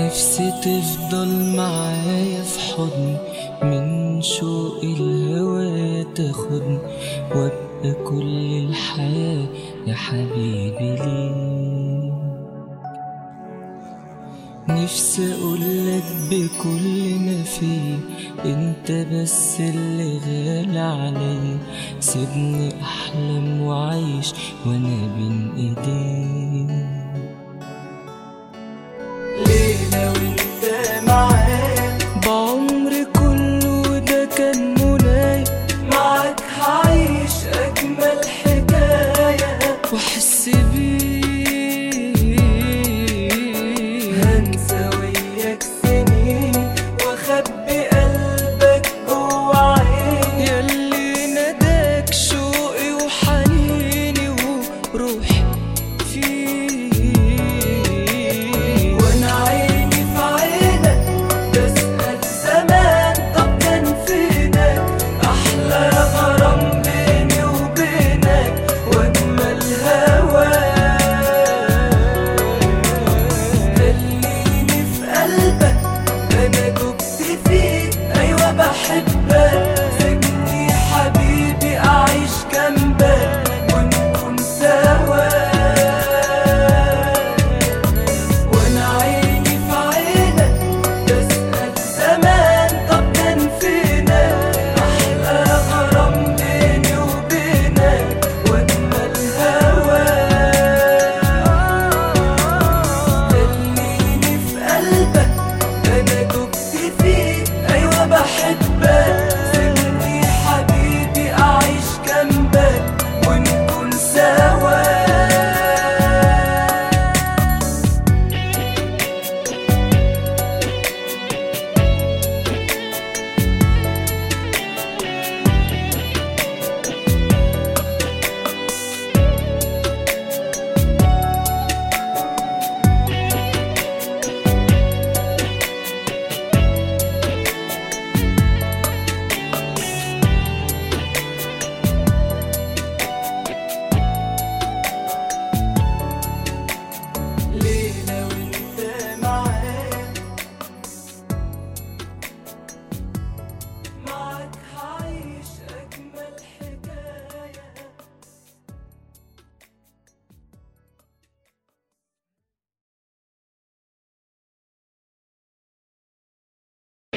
نفسي تفضل معايا في حضن من شوق الهوى تاخدني وابقى كل الحياة يا حبيبي ليك نفسي اقولك بكل ما فيه انت بس اللي غالي عليا سيبني احلم واعيش وانا بين ايديك